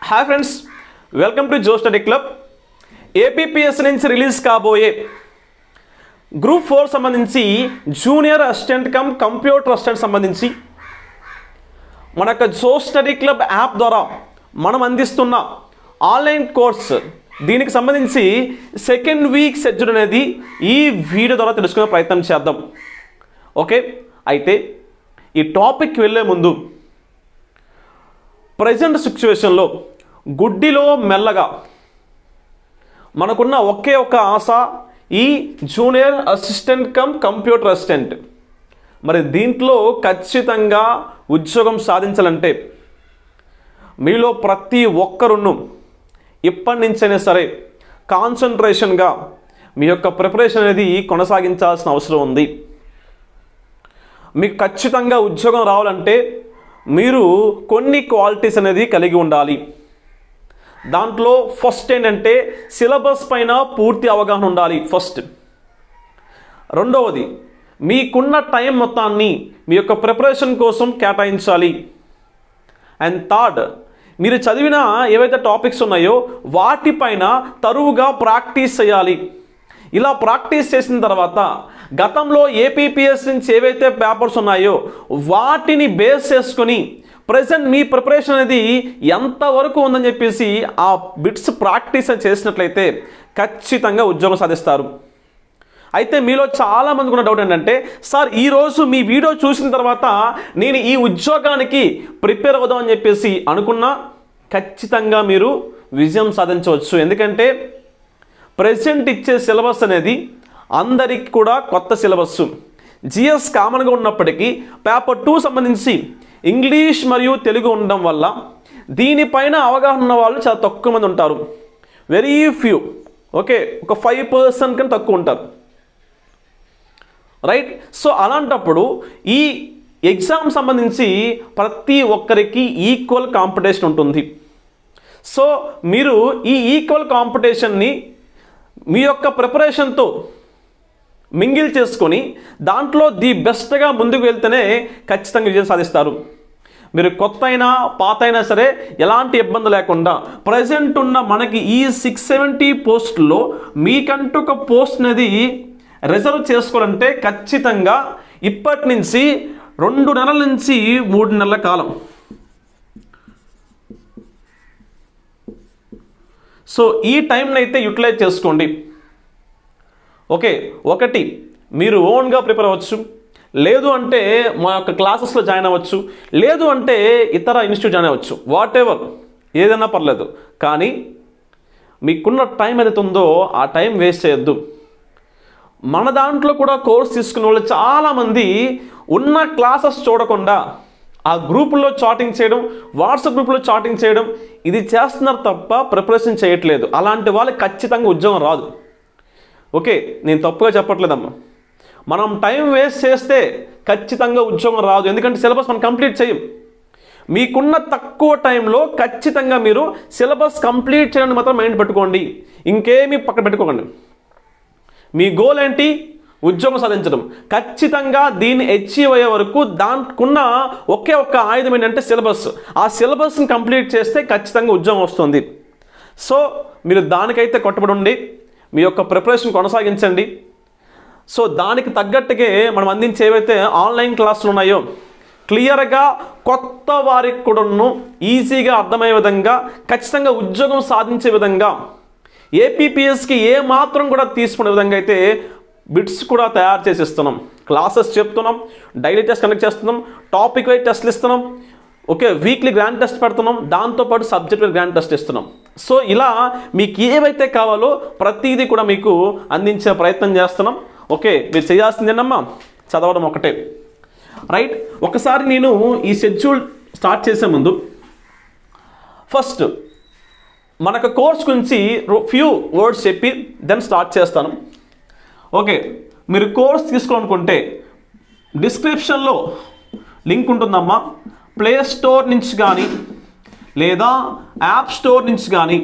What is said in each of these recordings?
hi friends welcome to Jo study club APPS నుంచి release కాబోయే group four సంబంధించి junior assistant cum computer assistant సంబంధించి మన యొక్క జో స్టడీ క్లబ్ యాప్ ద్వారా మనం అందిస్తున్న ఆన్లైన్ కోర్స్ దీనికి సంబంధించి సెకండ్ వీక్ షెడ్యూల్ అనేది ఈ వీడియో ద్వారా తెలుసుకునే ప్రయత్నం చేద్దాం ఓకే అయితే ఈ టాపిక్ వెళ్ళే ముందు ప్రజెంట్ సిచ్యువేషన్లో గుడ్డిలో మెల్లగా మనకున్న ఒకే ఒక ఆశ ఈ junior assistant cum computer assistant మరి దీంట్లో ఖచ్చితంగా ఉద్యోగం సాధించాలంటే మీలో ప్రతి ఒక్కరును ఇప్పటి నుంచైనా సరే కాన్సన్ట్రేషన్గా మీ యొక్క ప్రిపరేషన్ అనేది కొనసాగించాల్సిన అవసరం ఉంది మీకు ఖచ్చితంగా ఉద్యోగం రావాలంటే మీరు కొన్ని క్వాలిటీస్ అనేది కలిగి ఉండాలి దాంట్లో ఫస్ట్ ఏంటంటే సిలబస్ పైన పూర్తి అవగాహన ఉండాలి ఫస్ట్ రెండవది మీకున్న టైం మొత్తాన్ని మీ యొక్క ప్రిపరేషన్ కోసం కేటాయించాలి అండ్ థర్డ్ మీరు చదివిన ఏవైతే టాపిక్స్ ఉన్నాయో వాటిపైన తరువుగా ప్రాక్టీస్ చేయాలి ఇలా ప్రాక్టీస్ చేసిన తర్వాత గతంలో ఏపీపీఎస్ నుంచి ఏవైతే పేపర్స్ ఉన్నాయో వాటిని బేస్ చేసుకొని ప్రజెంట్ మీ ప్రిపరేషన్ అనేది ఎంతవరకు ఉందని చెప్పేసి ఆ బిట్స్ ప్రాక్టీస్ చేసినట్లయితే ఖచ్చితంగా ఉద్యోగం సాధిస్తారు అయితే మీలో చాలా మందికి ఉన్న డౌట్ ఏంటంటే సార్ ఈరోజు మీ వీడియో చూసిన తర్వాత నేను ఈ ఉద్యోగానికి ప్రిపేర్ అవుదాం అని చెప్పేసి అనుకున్నా ఖచ్చితంగా మీరు విజయం సాధించవచ్చు ఎందుకంటే ప్రజెంట్ ఇచ్చే సిలబస్ అనేది అందరికి కూడా కొత్త సిలబస్ జిఎస్ కామన్గా ఉన్నప్పటికీ పేపర్ టూ సంబంధించి ఇంగ్లీష్ మరియు తెలుగు ఉండడం వల్ల దీనిపైన అవగాహన ఉన్న వాళ్ళు చాలా తక్కువ మంది ఉంటారు వెరీ ఫ్యూ ఓకే ఒక ఫైవ్ పర్సెంట్ కన్నా తక్కువ ఉంటారు రైట్ సో అలాంటప్పుడు ఈ ఎగ్జామ్ సంబంధించి ప్రతి ఒక్కరికి ఈక్వల్ కాంపిటీషన్ ఉంటుంది సో మీరు ఈ ఈక్వల్ కాంపిటీషన్ని మీ యొక్క ప్రిపరేషన్తో మింగిల్ చేసుకొని దాంట్లో ది బెస్ట్గా ముందుకు వెళ్తేనే ఖచ్చితంగా విజయం సాధిస్తారు మీరు కొత్త అయినా పాత అయినా సరే ఎలాంటి ఇబ్బంది లేకుండా ప్రజెంట్ ఉన్న మనకి ఈ సిక్స్ సెవెంటీ పోస్ట్లో మీకంటూ ఒక పోస్ట్ అనేది రిజర్వ్ చేసుకోవాలంటే ఖచ్చితంగా ఇప్పటి నుంచి రెండు నెలల నుంచి మూడు నెలల కాలం సో ఈ టైంని అయితే యూటిలైజ్ చేసుకోండి ఓకే ఒకటి మీరు ఓన్గా ప్రిపేర్ అవ్వచ్చు లేదు అంటే మా యొక్క క్లాసెస్లో జాయిన్ అవ్వచ్చు లేదు అంటే ఇతర ఇన్స్టిట్యూట్ జాయిన్ అవ్వచ్చు వాట్ ఎవర్ ఏదైనా పర్లేదు కానీ మీకున్న టైం ఏదైతే ఉందో ఆ టైం వేస్ట్ చేయొద్దు మన దాంట్లో కూడా కోర్స్ తీసుకునే వాళ్ళు చాలామంది ఉన్న క్లాసెస్ చూడకుండా ఆ గ్రూపుల్లో చాటింగ్ చేయడం వాట్సాప్ గ్రూప్లో చాటింగ్ చేయడం ఇది చేస్తున్నారు తప్ప ప్రిపరేషన్ చేయట్లేదు అలాంటి వాళ్ళకి ఖచ్చితంగా ఉద్యోగం రాదు ఓకే నేను తప్పుగా చెప్పట్లేదమ్మా మనం టైం వేస్ట్ చేస్తే ఖచ్చితంగా ఉద్యోగం రాదు ఎందుకంటే సిలబస్ మనం కంప్లీట్ చేయం మీకున్న తక్కువ టైంలో ఖచ్చితంగా మీరు సిలబస్ కంప్లీట్ చేయడానికి మాత్రం మైండ్ పెట్టుకోండి ఇంకేమీ పక్కన పెట్టుకోకండి మీ గోల్ ఏంటి ఉద్యోగం సాధించడం ఖచ్చితంగా దీన్ని అచీవ్ అయ్యే వరకు దానికున్న ఒకే ఒక్క ఆయుధం ఏంటంటే సిలబస్ ఆ సిలబస్ని కంప్లీట్ చేస్తే ఖచ్చితంగా ఉద్యోగం వస్తుంది సో మీరు దానికైతే కొట్టబడి ఉండి మీ యొక్క ప్రిపరేషన్ కొనసాగించండి సో దానికి తగ్గట్టుగా మనం అందించే ఏవైతే ఆన్లైన్ క్లాసులు ఉన్నాయో క్లియర్గా కొత్త వారికి కూడాను ఈజీగా అర్థమయ్యే విధంగా ఖచ్చితంగా ఉద్యోగం సాధించే విధంగా ఏపీపీఎస్కి ఏ మాత్రం కూడా తీసుకునే విధంగా అయితే బిట్స్ కూడా తయారు చేసి ఇస్తున్నాం క్లాసెస్ చెప్తున్నాం డైలీ టెస్ట్ కండక్ట్ చేస్తున్నాం టాపిక్ వైజ్ టెస్ట్లు ఇస్తున్నాం ఓకే వీక్లీ గ్రాండ్ టెస్ట్ పెడుతున్నాం దాంతోపాటు సబ్జెక్ట్ వైజ్ గ్రాండ్ టెస్ట్ ఇస్తున్నాం సో ఇలా మీకు ఏవైతే కావాలో ప్రతిదీ కూడా మీకు అందించే ప్రయత్నం చేస్తున్నాం ఓకే మీరు చేయాల్సింది ఏంటమ్మా చదవడం ఒకటే రైట్ ఒకసారి నేను ఈ షెడ్యూల్ స్టార్ట్ చేసే ముందు ఫస్ట్ మనకు కోర్స్ గురించి ఫ్యూ వర్డ్స్ చెప్పి దెన్ స్టార్ట్ చేస్తాను ఓకే మీరు కోర్స్ తీసుకోవాలనుకుంటే డిస్క్రిప్షన్లో లింక్ ఉంటుందమ్మా ప్లే స్టోర్ నుంచి కానీ లేదా యాప్ స్టోర్ నుంచి కానీ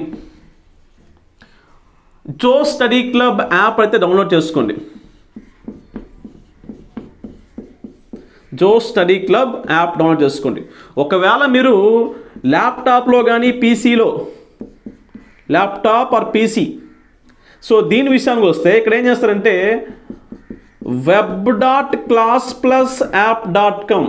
జో స్టడీ క్లబ్ యాప్ అయితే డౌన్లోడ్ చేసుకోండి Jo study club app download చేసుకోండి ఒకవేళ మీరు ల్యాప్టాప్లో కానీ పీసీలో ల్యాప్టాప్ ఆర్ పీసీ సో దీని విషయానికి వస్తే ఇక్కడ ఏం చేస్తారంటే web dot class plus app dot com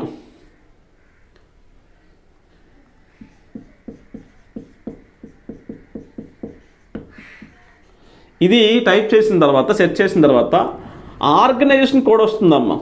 ఇది టైప్ చేసిన తర్వాత సెట్ చేసిన తర్వాత ఆర్గనైజేషన్ కోడ్ వస్తుందమ్మా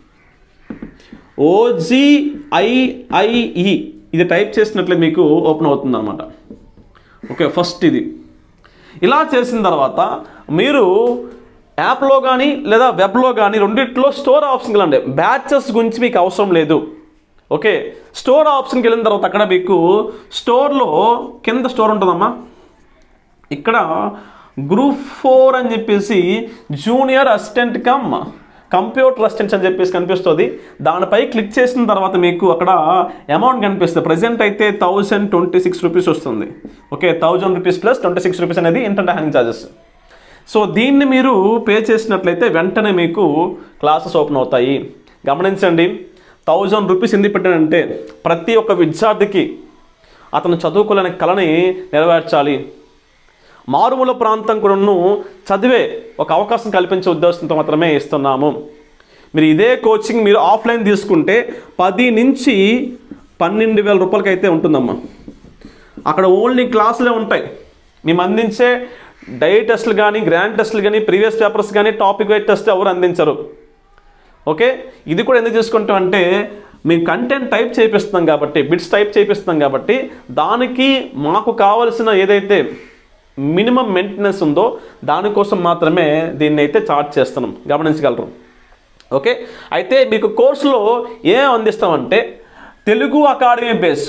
ఓజీఐఐఈ ఇది టైప్ చేసినట్లే మీకు ఓపెన్ అవుతుంది అనమాట ఓకే ఫస్ట్ ఇది ఇలా చేసిన తర్వాత మీరు యాప్లో కానీ లేదా వెబ్లో కానీ రెండిట్లో స్టోర్ ఆప్షన్కి వెళ్ళండి బ్యాచెస్ గురించి మీకు అవసరం లేదు ఓకే స్టోర్ ఆప్షన్కి వెళ్ళిన తర్వాత అక్కడ మీకు స్టోర్లో కింద స్టోర్ ఉంటుందమ్మా ఇక్కడ గ్రూప్ ఫోర్ అని చెప్పేసి junior assistant cum computer assistants అని చెప్పేసి కనిపిస్తుంది దానిపై క్లిక్ చేసిన తర్వాత మీకు అక్కడ అమౌంట్ కనిపిస్తుంది ప్రజెంట్ అయితే థౌజండ్ ట్వంటీ సిక్స్ రూపీస్ వస్తుంది okay thousand rupees plus twenty six rupees అనేది ఇంటర్నెట్ హ్యాంగ్ ఛార్జెస్ సో దీన్ని మీరు పే చేసినట్లయితే వెంటనే మీకు క్లాసెస్ ఓపెన్ అవుతాయి గమనించండి థౌజండ్ రూపీస్ ఎందుకు పెట్టానంటే ప్రతి ఒక్క విద్యార్థికి అతను చదువుకోలేని కళని నెరవేర్చాలి మారుమూల ప్రాంతం కూడాను చదివే ఒక అవకాశం కల్పించే ఉద్దేశంతో మాత్రమే ఇస్తున్నాము మీరు ఇదే కోచింగ్ మీరు ఆఫ్లైన్ తీసుకుంటే పది నుంచి పన్నెండు వేల రూపాయలకి అయితే ఉంటుందమ్మా అక్కడ ఓన్లీ క్లాసులే ఉంటాయి మేము అందించే డై టెస్టులు కానీ గ్రాండ్ టెస్టులు కానీ ప్రీవియస్ పేపర్స్ కానీ టాపిక్ వైజ్ టెస్ట్ ఎవరు అందించరు ఓకే ఇది కూడా ఎందుకు తీసుకుంటాం అంటే మేము కంటెంట్ టైప్ చేపిస్తున్నాం కాబట్టి బిట్స్ టైప్ చేపిస్తున్నాం కాబట్టి దానికి మాకు కావలసిన ఏదైతే మినిమం మెయింటెనెన్స్ ఉందో దానికోసం మాత్రమే దీన్ని అయితే చార్జ్ చేస్తున్నాం గమనించగలరు ఓకే అయితే మీకు కోర్సులో ఏం అందిస్తామంటే Telugu academy base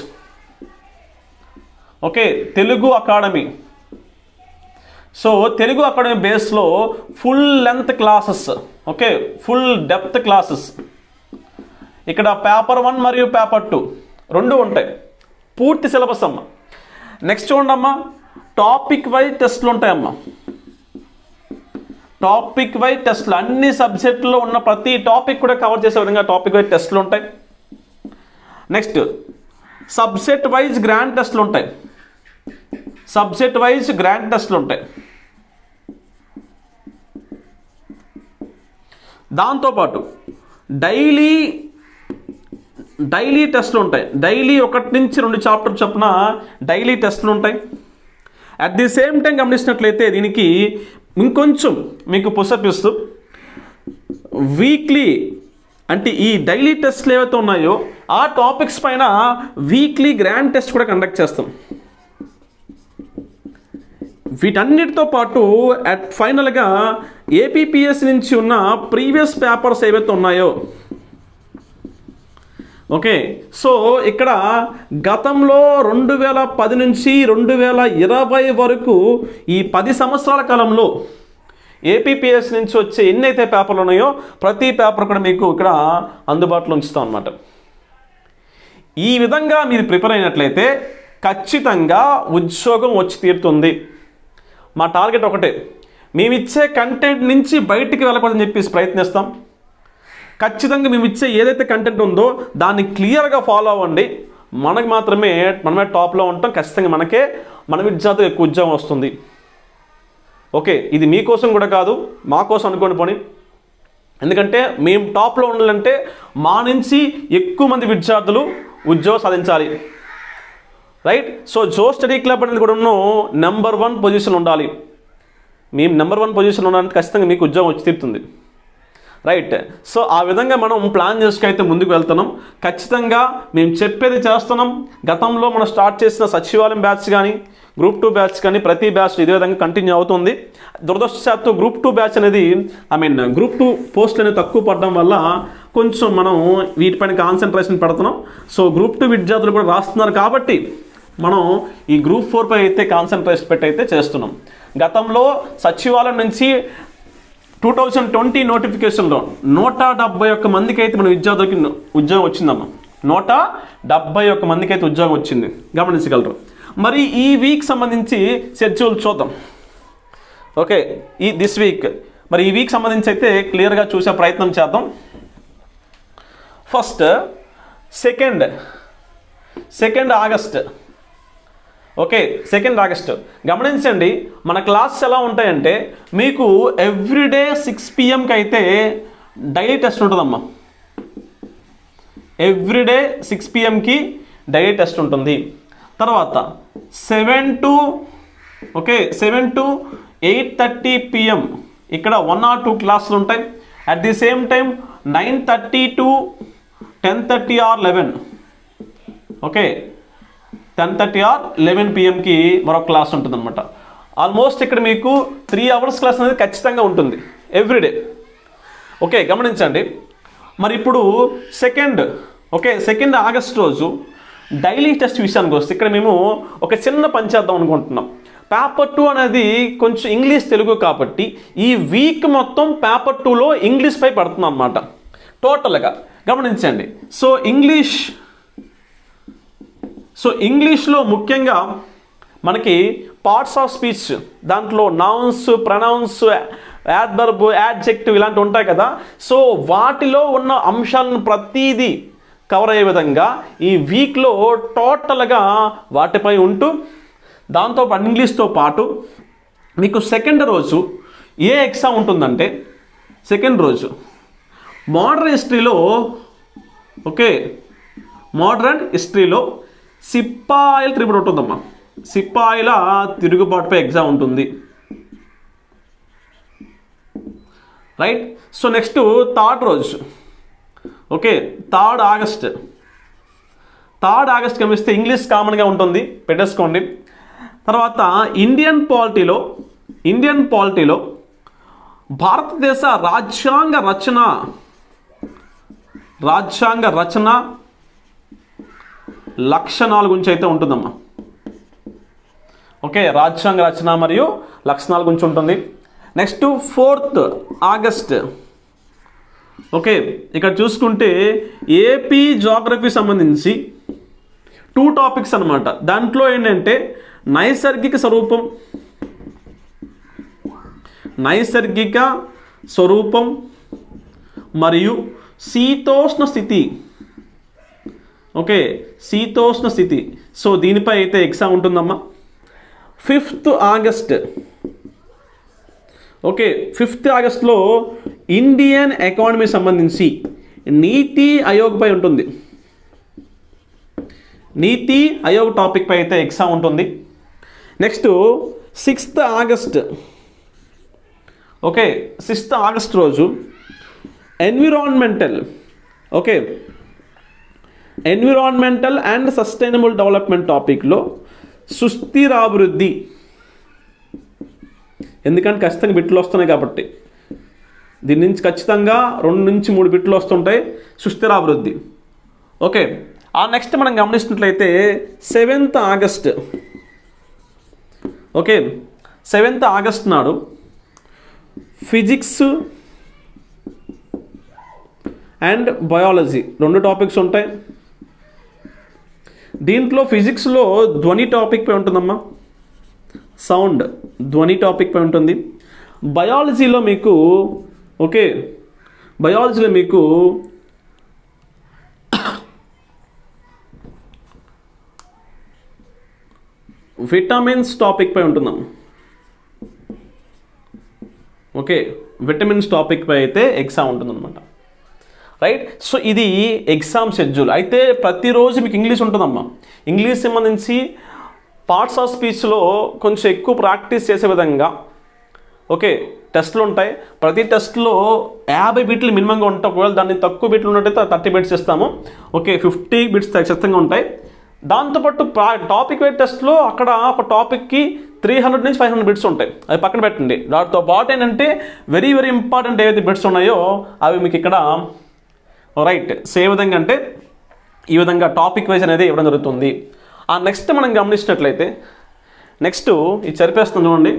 okay Telugu academy so Telugu academy బేస్లో full length classes okay full depth classes ఇక్కడ పేపర్ వన్ మరియు పేపర్ టూ రెండు ఉంటాయి పూర్తి సిలబస్ అమ్మ నెక్స్ట్ చూడండి అమ్మా టాపిక్ వైజ్ టెస్ట్లు ఉంటాయమ్మా టాపిక్ వైజ్ టెస్ట్లు అన్ని సబ్జెక్టులో ఉన్న ప్రతి టాపిక్ కూడా కవర్ చేసే విధంగా టాపిక్ వైజ్ టెస్ట్లు ఉంటాయి నెక్స్ట్ సబ్జెక్ట్ వైజ్ గ్రాండ్ టెస్ట్లు ఉంటాయి సబ్జెక్ట్ వైజ్ గ్రాండ్ టెస్ట్లు ఉంటాయి దాంతోపాటు డైలీ డైలీ టెస్ట్లు ఉంటాయి డైలీ ఒకటి నుంచి రెండు చాప్టర్ చొప్పున డైలీ టెస్ట్లు ఉంటాయి అట్ ది సేమ్ టైం గమనించినట్లయితే దీనికి ఇంకొంచెం మీకు పుషప్ ఇస్తూ వీక్లీ అంటే ఈ డైలీ టెస్ట్లు ఏవైతే ఉన్నాయో ఆ టాపిక్స్ పైన వీక్లీ గ్రాండ్ టెస్ట్ కూడా కండక్ట్ చేస్తాం వీటన్నిటితో పాటు అట్ ఫైనల్గా ఏపీపీఎస్ నుంచి ఉన్న ప్రీవియస్ పేపర్స్ ఏవైతే ఉన్నాయో ఓకే సో ఇక్కడ గతంలో రెండు వేల పది నుంచి రెండు వేల ఇరవై వరకు ఈ పది సంవత్సరాల కాలంలో ఏపీపీఎస్ నుంచి వచ్చే ఎన్నైతే పేపర్లు ఉన్నాయో ప్రతి పేపర్ కూడా మీకు ఇక్కడ అందుబాటులో ఉంచుతాం అనమాట ఈ విధంగా మీరు ప్రిపేర్ అయినట్లయితే ఖచ్చితంగా ఉద్యోగం వచ్చి తీరుతుంది మా టార్గెట్ ఒకటే మేమిచ్చే కంటెంట్ నుంచి బయటికి వెళ్ళకూడదని చెప్పేసి ప్రయత్నిస్తాం ఖచ్చితంగా మేము ఇచ్చే ఏదైతే కంటెంట్ ఉందో దాన్ని క్లియర్గా ఫాలో అవ్వండి మనకు మాత్రమే మనమే టాప్లో ఉంటాం ఖచ్చితంగా మనకే మన విద్యార్థులకు ఎక్కువ ఉద్యోగం వస్తుంది ఓకే ఇది మీకోసం కూడా కాదు మా కోసం అనుకోండి పోనీ ఎందుకంటే మేము టాప్లో ఉండాలంటే మా నుంచి ఎక్కువ మంది విద్యార్థులు ఉద్యోగం సాధించాలి right so Jo study club అనేది కూడా నెంబర్ వన్ పొజిషన్ ఉండాలి మేము నెంబర్ వన్ పొజిషన్ ఉండాలంటే ఖచ్చితంగా మీకు ఉద్యోగం వచ్చి తీరుతుంది రైట్ సో ఆ విధంగా మనం ప్లాన్ చేసుకైతే ముందుకు వెళ్తున్నాం ఖచ్చితంగా మేము చెప్పేది చేస్తున్నాం గతంలో మనం స్టార్ట్ చేసిన సచివాలయం బ్యాచ్ కానీ గ్రూప్ టూ బ్యాచ్ కానీ ప్రతి బ్యాచ్ ఇదే విధంగా కంటిన్యూ అవుతుంది దురదృష్టశాత్తు గ్రూప్ టూ బ్యాచ్ అనేది I mean group two post అనేది తక్కువ పడడం వల్ల కొంచెం మనం వీటిపైన కాన్సన్ట్రేషన్ పెడుతున్నాం సో గ్రూప్ టూ విద్యార్థులు కూడా రాస్తున్నారు కాబట్టి మనం ఈ గ్రూప్ ఫోర్ పై అయితే కాన్సన్ట్రేషన్ పెట్టి అయితే చేస్తున్నాం గతంలో సచివాలయం నుంచి టూ థౌజండ్ ట్వంటీ నోటిఫికేషన్లో నూట డెబ్బై ఒక్క మందికి అయితే మన విద్యార్థులకి ఉద్యోగం వచ్చిందమ్మా నూట డెబ్బై ఒక్క మందికి అయితే ఉద్యోగం వచ్చింది గమనించగలరు మరి ఈ వీక్ సంబంధించి షెడ్యూల్ చూద్దాం ఓకే ఈ దిస్ వీక్ మరి ఈ వీక్ సంబంధించి అయితే క్లియర్గా చూసే ప్రయత్నం చేద్దాం first second second August okay second August గమనించండి మన క్లాసెస్ ఎలా ఉంటాయంటే మీకు ఎవ్రీడే సిక్స్ పిఎంకి అయితే డైలీ టెస్ట్ ఉంటుందమ్మా ఎవ్రీడే సిక్స్ పిఎంకి డైలీ టెస్ట్ ఉంటుంది తర్వాత seven to okay seven to eight thirty PM ఇక్కడ వన్ ఆర్ టూ క్లాసులు ఉంటాయి at the same time nine thirty to ten thirty or eleven okay ten thirty or eleven పిఎంకి మరొక class ఉంటుంది అనమాట ఆల్మోస్ట్ ఇక్కడ మీకు త్రీ అవర్స్ క్లాస్ అనేది ఖచ్చితంగా ఉంటుంది ఎవ్రీడే ఓకే గమనించండి మరి ఇప్పుడు సెకండ్ ఓకే సెకండ్ ఆగస్ట్ రోజు డైలీ టెస్ట్ విషయానికి వస్తే ఇక్కడ మేము ఒక చిన్న పని చేద్దాం అనుకుంటున్నాం పేపర్ టూ అనేది కొంచెం ఇంగ్లీష్ తెలుగు కాబట్టి ఈ వీక్ మొత్తం పేపర్ టూలో ఇంగ్లీష్ పై పడుతున్నాం అనమాట టోటల్గా గమనించండి సో ఇంగ్లీష్ సో ఇంగ్లీష్లో ముఖ్యంగా మనకి పార్ట్స్ ఆఫ్ స్పీచ్ దాంట్లో నౌన్స్ ప్రనౌన్స్ యాడ్బర్బ్ యాడ్జెక్టివ్ ఇలాంటివి ఉంటాయి కదా సో వాటిలో ఉన్న అంశాలను ప్రతీదీ కవర్ అయ్యే విధంగా ఈ వీక్లో టోటల్గా వాటిపై ఉంటూ దాంతో పాటు ఇంగ్లీష్తో పాటు మీకు సెకండ్ రోజు ఏ ఎగ్జామ్ ఉంటుందంటే సెకండ్ రోజు మోడర్న్ హిస్టరీలో ఓకే మోడర్న్ హిస్టరీలో సిప్పాయిల త్రిపుడు ఉంటుందమ్మా సిప్పాయిల తిరుగుబాటుపై ఎగ్జామ్ ఉంటుంది రైట్ సో నెక్స్ట్ థర్డ్ రోజు okay third August third August గమనిస్తే ఇంగ్లీష్ కామన్గా ఉంటుంది పెట్టేసుకోండి తర్వాత ఇండియన్ పాలిటీలో ఇండియన్ పాలిటీలో భారతదేశ రాజ్యాంగ రచన రాజ్యాంగ రచన లక్షణాల గురించి అయితే ఉంటుందమ్మా ఓకే రాజ్యాంగ రచన మరియు లక్షణాల గురించి ఉంటుంది నెక్స్ట్ ఫోర్త్ ఆగస్ట్ ఓకే ఇక్కడ చూసుకుంటే ఏపీ జాగ్రఫీ సంబంధించి టూ టాపిక్స్ అన్నమాట దాంట్లో ఏంటంటే నైసర్గిక స్వరూపం నైసర్గిక స్వరూపం మరియు శీతోష్ణ స్థితి ఓకే శీతోష్ణ స్థితి సో దీనిపై అయితే ఎగ్జామ్ ఉంటుందమ్మా ఫిఫ్త్ ఆగస్ట్ ఓకే ఫిఫ్త్ ఆగస్ట్లో ఇండియన్ ఎకానమీ సంబంధించి నీతి ఆయోగ్ పై ఉంటుంది నీతి ఆయోగ్ టాపిక్ పై అయితే ఎగ్జామ్ ఉంటుంది next sixth August okay sixth August రోజు environmental okay environmental and sustainable development టాపిక్లో సుస్థిరాభివృద్ధి ఎందుకంటే ఖచ్చితంగా బిట్లు వస్తున్నాయి కాబట్టి దీని నుంచి ఖచ్చితంగా రెండు నుంచి మూడు బిట్లు వస్తుంటాయి సుస్థిరాభివృద్ధి ఓకే ఆ నెక్స్ట్ మనం గమనిస్తున్నట్లయితే seventh August okay seventh August నాడు ఫిజిక్స్ అండ్ బయాలజీ రెండు టాపిక్స్ ఉంటాయి దీంట్లో ఫిజిక్స్లో ధ్వని టాపిక్ పై ఉంటుందమ్మా సౌండ్ ధ్వని టాపిక్ పై ఉంటుంది బయాలజీలో మీకు ఓకే బయాలజీలో మీకు విటమిన్స్ టాపిక్ పై ఉంటుందమ్మా ఓకే విటమిన్స్ టాపిక్ పై అయితే ఎగ్జామ్ ఉంటుందన్నమాట రైట్ సో ఇది ఎగ్జామ్ షెడ్యూల్ అయితే ప్రతిరోజు మీకు ఇంగ్లీష్ ఉంటుందమ్మా ఇంగ్లీష్ సంబంధించి పార్ట్స్ ఆఫ్ స్పీచ్లో కొంచెం ఎక్కువ ప్రాక్టీస్ చేసే విధంగా ఓకే టెస్ట్లు ఉంటాయి ప్రతి టెస్ట్లో యాభై బిట్లు మినిమంగా ఉంటాయి ఒకవేళ దాన్ని తక్కువ బిట్లు ఉన్నట్టయితే థర్టీ బిట్స్ ఇస్తాము ఓకే ఫిఫ్టీ బిట్స్ ఖచ్చితంగా ఉంటాయి దాంతోపాటు టాపిక్ వైజ్ టెస్ట్లో అక్కడ ఒక టాపిక్కి త్రీ హండ్రెడ్ నుంచి ఫైవ్ హండ్రెడ్ బిట్స్ ఉంటాయి అవి పక్కన పెట్టండి దాంతో పాటు ఏంటంటే వెరీ వెరీ ఇంపార్టెంట్ ఏవైతే బిట్స్ ఉన్నాయో అవి మీకు ఇక్కడ రైట్ సో ఏ విధంగా అంటే ఈ విధంగా టాపిక్ వైజ్ అనేది ఇవ్వడం జరుగుతుంది ఆ నెక్స్ట్ మనం గమనించినట్లయితే నెక్స్ట్ ఇది సరిపేస్తుంది చూడండి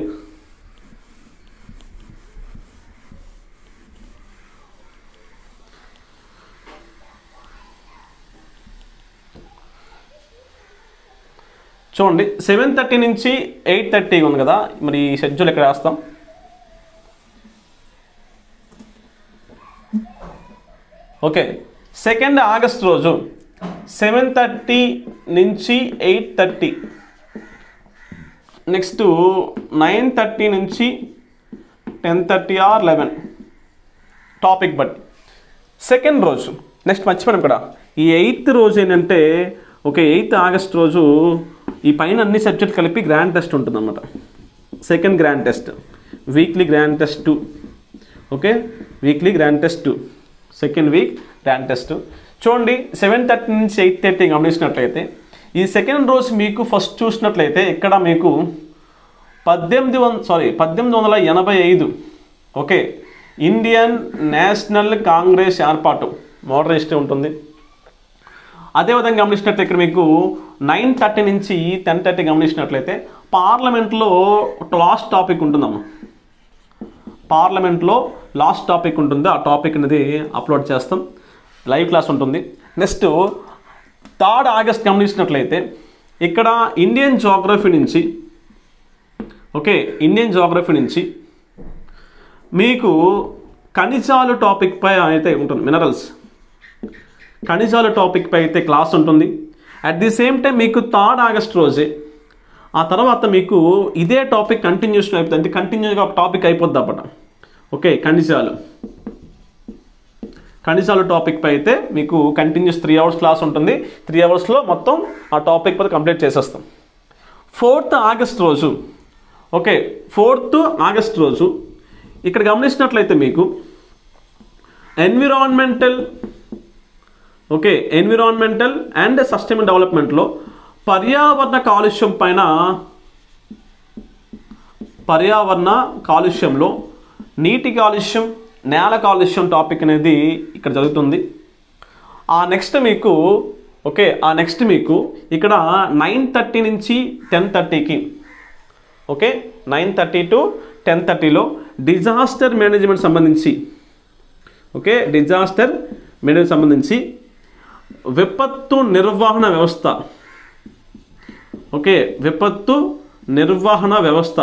చూడండి సెవెన్ థర్టీ నుంచి ఎయిట్ థర్టీ ఉంది కదా మరి ఈ షెడ్యూల్ ఎక్కడ వేస్తాం ఓకే సెకండ్ ఆగస్ట్ రోజు సెవెన్ థర్టీ నుంచి eight thirty next nine thirty నుంచి ten thirty or eleven topic బట్టి సెకండ్ రోజు నెక్స్ట్ మర్చిపోయాం ఇక్కడ ఈ ఎయిత్ రోజు ఏంటంటే ఓకే ఎయిత్ ఆగస్ట్ రోజు ఈ పైన అన్ని సబ్జెక్ట్ కలిపి గ్రాండ్ టెస్ట్ ఉంటుంది అనమాట second grand test weekly grand test two okay weekly grand test two second week grand test చూడండి సెవెన్ థర్టీ నుంచి ఎయిట్ థర్టీ గమనించినట్లయితే ఈ సెకండ్ రోజు మీకు ఫస్ట్ చూసినట్లయితే ఇక్కడ మీకు పద్దెనిమిది వంద సారీ పద్దెనిమిది వందల ఎనభై ఐదు ఓకే ఇండియన్ నేషనల్ కాంగ్రెస్ ఏర్పాటు మోడర్న్ హిస్టరీ ఉంటుంది అదేవిధంగా గమనించినట్లయితే ఇక్కడ మీకు నైన్ థర్టీ నుంచి టెన్ థర్టీ గమనించినట్లయితే పార్లమెంట్లో లాస్ట్ టాపిక్ ఉంటుందమ్మా పార్లమెంట్లో లాస్ట్ టాపిక్ ఉంటుంది ఆ టాపిక్ అనేది అప్లోడ్ చేస్తాం లైవ్ క్లాస్ ఉంటుంది నెక్స్ట్ థర్డ్ ఆగస్ట్ గమనించినట్లయితే ఇక్కడ ఇండియన్ జోగ్రఫీ నుంచి ఓకే ఇండియన్ జోగ్రఫీ నుంచి మీకు ఖనిజాలు టాపిక్ పై అయితే ఉంటుంది మినరల్స్ ఖనిజాల టాపిక్ పై అయితే క్లాస్ ఉంటుంది అట్ ది సేమ్ టైం మీకు థర్డ్ ఆగస్ట్ రోజే ఆ తర్వాత మీకు ఇదే టాపిక్ కంటిన్యూషన్ అయిపోతుంది అంటే కంటిన్యూగా ఒక టాపిక్ అయిపోద్ది అన్నమాట ఓకే ఖనిజాలు ఖనిజాల టాపిక్ పై అయితే మీకు కంటిన్యూస్ త్రీ అవర్స్ క్లాస్ ఉంటుంది త్రీ అవర్స్లో మొత్తం ఆ టాపిక్ పై కంప్లీట్ చేసేస్తాం ఫోర్త్ ఆగస్ట్ రోజు ఓకే ఫోర్త్ ఆగస్ట్ రోజు ఇక్కడ గమనించినట్లయితే మీకు environmental okay environmental and sustainable డెవలప్మెంట్లో పర్యావరణ కాలుష్యం పైన పర్యావరణ కాలుష్యంలో నీటి కాలుష్యం నేల కాలుష్యం టాపిక్ అనేది ఇక్కడ జరుగుతుంది ఆ నెక్స్ట్ మీకు ఓకే ఆ నెక్స్ట్ మీకు ఇక్కడ నైన్ థర్టీ నుంచి టెన్ థర్టీకి okay nine thirty to ten థర్టీలో డిజాస్టర్ మేనేజ్మెంట్ సంబంధించి ఓకే డిజాస్టర్ మేనేజ్మెంట్ సంబంధించి విపత్తు నిర్వహణ వ్యవస్థ ఓకే విపత్తు నిర్వహణ వ్యవస్థ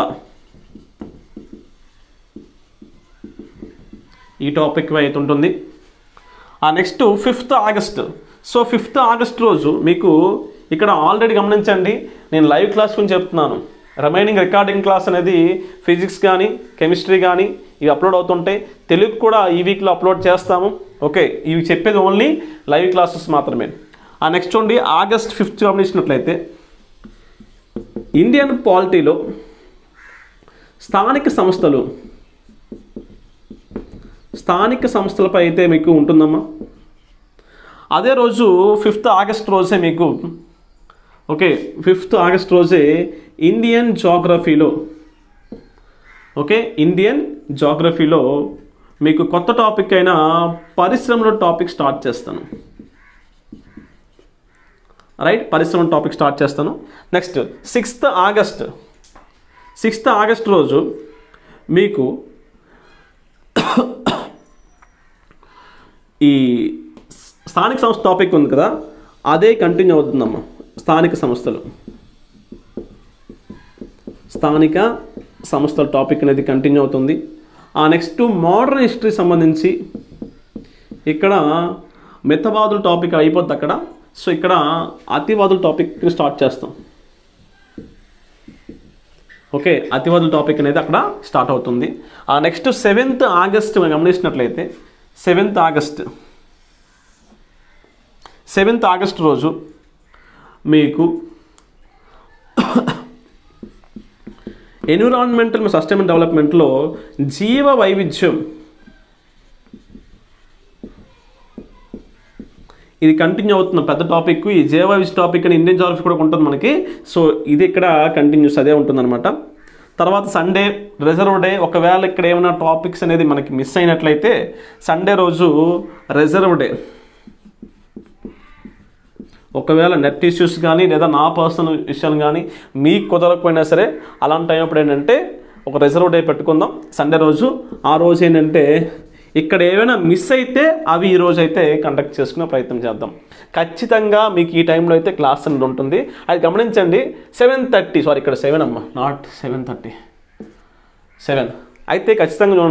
ఈ టాపిక్ అయితే ఉంటుంది ఆ next fifth August so fifth August రోజు మీకు ఇక్కడ ఆల్రెడీ గమనించండి నేను లైవ్ క్లాస్ గురించి చెప్తున్నాను రిమైనింగ్ రికార్డింగ్ క్లాస్ అనేది ఫిజిక్స్ కానీ కెమిస్ట్రీ కానీ ఇవి అప్లోడ్ అవుతుంటాయి తెలుగు కూడా ఈ వీక్లో అప్లోడ్ చేస్తాము ఓకే ఇవి చెప్పేది ఓన్లీ లైవ్ క్లాసెస్ మాత్రమే ఆ నెక్స్ట్ చూడండి ఆగస్ట్ ఫిఫ్త్ గమనించినట్లయితే ఇండియన్ పాలిటీలో స్థానిక సంస్థలు స్థానిక సంస్థలపై అయితే మీకు ఉంటుందమ్మా అదే రోజు ఫిఫ్త్ ఆగస్ట్ రోజే మీకు ఓకే ఫిఫ్త్ ఆగస్ట్ రోజే ఇండియన్ జాగ్రఫీలో ఓకే ఇండియన్ జాగ్రఫీలో మీకు కొత్త టాపిక్ అయిన పరిశ్రమల టాపిక్ స్టార్ట్ చేస్తాను రైట్ పరిశ్రమ టాపిక్ స్టార్ట్ చేస్తాను next sixth August sixth August రోజు మీకు ఈ స్థానిక సంస్థ టాపిక్ ఉంది కదా అదే కంటిన్యూ అవుతుందమ్మా స్థానిక సంస్థలు స్థానిక సంస్థల టాపిక్ అనేది కంటిన్యూ అవుతుంది ఆ నెక్స్ట్ మోడర్న్ హిస్టరీ సంబంధించి ఇక్కడ మితవాదుల టాపిక్ అయిపోద్ది అక్కడ సో ఇక్కడ అతివాదుల టాపిక్ స్టార్ట్ చేస్తాం ఓకే అతివాదుల టాపిక్ అనేది అక్కడ స్టార్ట్ అవుతుంది ఆ నెక్స్ట్ సెవెంత్ ఆగస్ట్ గమనించినట్లయితే సెవెంత్ ఆగస్ట్ సెవెంత్ ఆగస్ట్ రోజు మీకు ఎన్విరాన్మెంటల్ సస్టైనబుల్ డెవలప్మెంట్లో జీవ వైవిధ్యం ఇది కంటిన్యూ అవుతున్న పెద్ద టాపిక్ ఈ జీవ వైవిధ్య టాపిక్ అని ఇండియన్ జాగ్రఫీ కూడా ఉంటుంది మనకి సో ఇది ఇక్కడ కంటిన్యూస్ అదే ఉంటుందన్నమాట తర్వాత సండే రిజర్వ్ డే ఒకవేళ ఇక్కడ ఏమైనా టాపిక్స్ అనేది మనకి మిస్ అయినట్లయితే సండే రోజు రిజర్వ్ డే ఒకవేళ నెట్ ఇష్యూస్ కానీ లేదా నా పర్సనల్ విషయాలు కానీ మీకు కుదరకపోయినా సరే అలాంటి టైం అప్పుడు ఏంటంటే ఒక రిజర్వ్ డే పెట్టుకుందాం సండే రోజు ఆ రోజు ఏంటంటే ఇక్కడ ఏమైనా మిస్ అయితే అవి ఈ రోజు అయితే కండక్ట్ చేసుకునే ప్రయత్నం చేద్దాం ఖచ్చితంగా మీకు ఈ టైంలో అయితే క్లాస్ అనేది ఉంటుంది అది గమనించండి సెవెన్ థర్టీ సారీ ఇక్కడ సెవెన్ అమ్మా నాట్ సెవెన్ థర్టీ సెవెన్ అయితే ఖచ్చితంగా చూడండి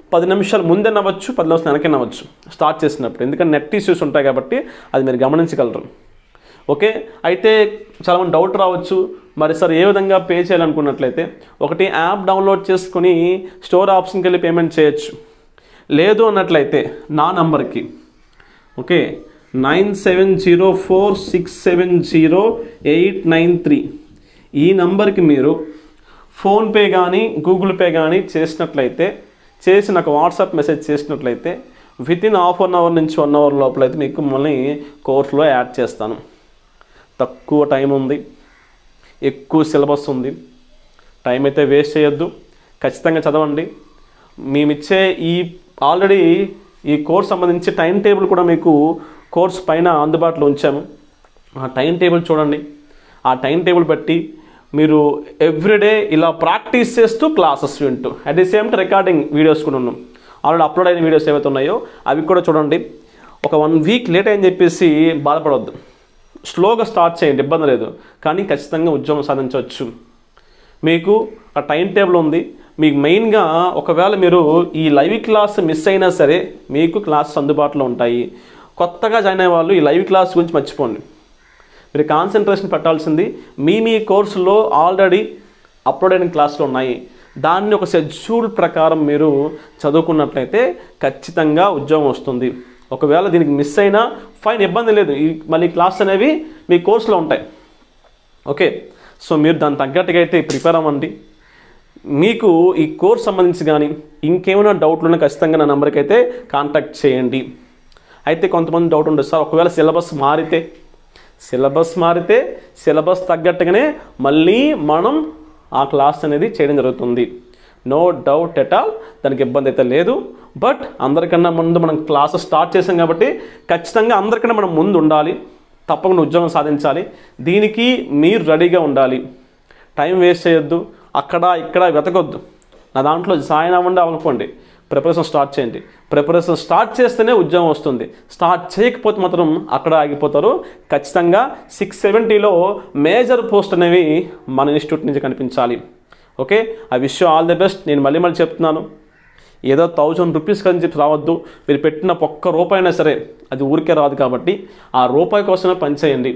పది నిమిషాలు ముందే నవ్వచ్చు పది నిమిషాలు వెనకే నవ్వచ్చు స్టార్ట్ చేసినప్పుడు ఎందుకంటే నెట్ ఇష్యూస్ ఉంటాయి కాబట్టి అది మీరు గమనించగలరు ఓకే అయితే చాలామంది డౌట్ రావచ్చు మరి సార్ ఏ విధంగా పే చేయాలనుకున్నట్లయితే ఒకటి యాప్ డౌన్లోడ్ చేసుకుని స్టోర్ ఆప్షన్కి వెళ్ళి పేమెంట్ చేయొచ్చు లేదు అన్నట్లయితే నా నంబర్కి okay nine seven zero four six seven zero eight nine three ఈ నంబర్కి మీరు ఫోన్పే కానీ గూగుల్ పే కానీ చేసినట్లయితే చేసి నాకు వాట్సాప్ మెసేజ్ చేసినట్లయితే within half an hour నుంచి వన్ అవర్ లోపల అయితే మీకు మళ్ళీ కోర్సులో యాడ్ చేస్తాను తక్కువ టైం ఉంది ఎక్కువ సిలబస్ ఉంది టైం అయితే వేస్ట్ చేయొద్దు ఖచ్చితంగా చదవండి మేమిచ్చే ఈ ఆల్రెడీ ఈ కోర్స్ సంబంధించి టైం టేబుల్ కూడా మీకు కోర్స్ పైన అందుబాటులో ఉంచాము ఆ టైం టేబుల్ చూడండి ఆ టైం టేబుల్ బట్టి మీరు ఎవ్రీడే ఇలా ప్రాక్టీస్ చేస్తూ క్లాసెస్ వింటూ at the same recording videos కూడా ఉన్నాం ఆల్రెడీ అప్లోడ్ అయిన వీడియోస్ ఏవైతే ఉన్నాయో అవి కూడా చూడండి ఒక వన్ వీక్ లేట్ అని చెప్పేసి బాధపడవద్దు స్లోగా స్టార్ట్ చేయండి ఇబ్బంది లేదు కానీ ఖచ్చితంగా ఉద్యోగం సాధించవచ్చు మీకు ఆ టైం టేబుల్ ఉంది మీకు మెయిన్గా ఒకవేళ మీరు ఈ లైవ్ క్లాస్ మిస్ అయినా సరే మీకు క్లాసెస్ అందుబాటులో ఉంటాయి కొత్తగా జాయిన్ అయ్యే వాళ్ళు ఈ లైవ్ క్లాస్ గురించి మర్చిపోండి మీరు కాన్సన్ట్రేషన్ పెట్టాల్సింది మీ మీ కోర్సులో ఆల్రెడీ అప్లోడ్ అయిన క్లాసులు ఉన్నాయి దాన్ని ఒక షెడ్యూల్ ప్రకారం మీరు చదువుకున్నట్లయితే ఖచ్చితంగా ఉద్యోగం వస్తుంది ఒకవేళ దీనికి మిస్ అయినా ఫైన్ ఇబ్బంది లేదు ఈ మళ్ళీ క్లాస్ అనేవి మీ కోర్సులో ఉంటాయి ఓకే సో మీరు దాని తగ్గట్టుగా అయితే ప్రిపేర్ అవ్వండి మీకు ఈ కోర్స్ సంబంధించి కానీ ఇంకేమైనా డౌట్లు ఉన్నా ఖచ్చితంగా నా నెంబర్కి అయితే కాంటాక్ట్ చేయండి అయితే కొంతమంది డౌట్ ఉండదు సార్ ఒకవేళ సిలబస్ మారితే సిలబస్ మారితే సిలబస్ తగ్గట్టుగానే మళ్ళీ మనం ఆ క్లాస్ అనేది చేయడం జరుగుతుంది నో డౌట్ ఎట్ ఆల్ దానికి ఇబ్బంది అయితే లేదు బట్ అందరికన్నా ముందు మనం క్లాసెస్ స్టార్ట్ చేసాం కాబట్టి ఖచ్చితంగా అందరికన్నా మనం ముందు ఉండాలి తప్పకుండా ఉద్యోగం సాధించాలి దీనికి మీరు రెడీగా ఉండాలి టైం వేస్ట్ చేయొద్దు అక్కడ ఇక్కడ వెతకొద్దు నా దాంట్లో జాయిన్ అవ్వండి అవ్వకపోండి ప్రిపరేషన్ స్టార్ట్ చేయండి ప్రిపరేషన్ స్టార్ట్ చేస్తేనే ఉద్యోగం వస్తుంది స్టార్ట్ చేయకపోతే మాత్రం అక్కడ ఆగిపోతారు ఖచ్చితంగా సిక్స్ సెవెంటీలో మేజర్ పోస్ట్ అనేవి మన ఇన్స్టిట్యూట్ నుంచి కనిపించాలి okay I wish all the best నేను మళ్ళీ మళ్ళీ చెప్తున్నాను ఏదో థౌజండ్ రూపీస్ అని చెప్పి రావద్దు మీరు పెట్టిన ఒక్క రూపాయి అయినా సరే అది ఊరికే రాదు కాబట్టి ఆ రూపాయి కోసమే పనిచేయండి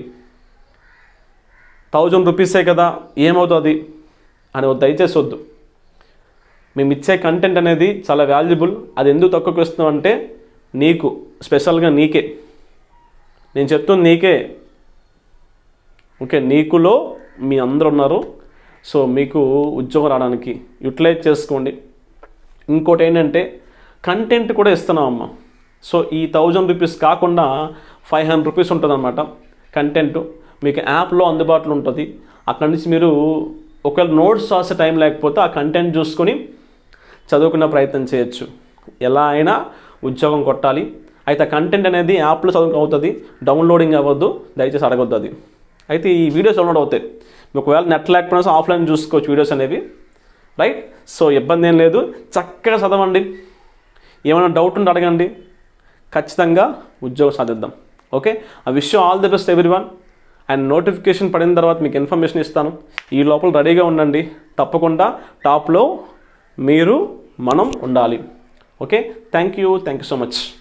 థౌజండ్ రూపీసే కదా ఏమవుతుంది అని వద్దు, దయచేసి వద్దు మేము ఇచ్చే కంటెంట్ అనేది చాలా వాల్యుబుల్ అది ఎందుకు తక్కువకి ఇస్తున్నాం అంటే నీకు స్పెషల్గా నీకే నేను చెప్తుంది నీకే ఓకే నీకులో మీ అందరు ఉన్నారు సో మీకు ఉద్యోగం రావడానికి యూటిలైజ్ చేసుకోండి ఇంకోటి ఏంటంటే కంటెంట్ కూడా ఇస్తున్నాం అమ్మ సో ఈ థౌజండ్ రూపీస్ కాకుండా ఫైవ్ హండ్రెడ్ రూపీస్ ఉంటుంది అనమాట కంటెంట్ మీకు యాప్లో అందుబాటులో ఉంటుంది అక్కడి నుంచి మీరు ఒకవేళ నోట్స్ రాసే టైం లేకపోతే ఆ కంటెంట్ చూసుకొని చదువుకునే ప్రయత్నం చేయొచ్చు ఎలా అయినా ఉద్యోగం కొట్టాలి అయితే ఆ కంటెంట్ అనేది యాప్లో చదువు అవుతుంది డౌన్లోడింగ్ అవ్వద్దు దయచేసి అడగొద్దు అది అయితే ఈ వీడియోస్ డౌన్లోడ్ అవుతాయి మీకు ఒకవేళ నెట్ లేకపోయినా సరే ఆఫ్లైన్ చూసుకోవచ్చు వీడియోస్ అనేవి రైట్ సో ఇబ్బంది ఏం లేదు చక్కగా చదవండి ఏమైనా డౌట్ ఉంటే అడగండి ఖచ్చితంగా ఉద్యోగం సాధిద్దాం ఓకే ఆ విషయం all the best everyone and notification పడిన తర్వాత మీకు ఇన్ఫర్మేషన్ ఇస్తాను ఈ లోపల రెడీగా ఉండండి తప్పకుండా టాప్లో మీరు మనం ఉండాలి okay thank you thank you so much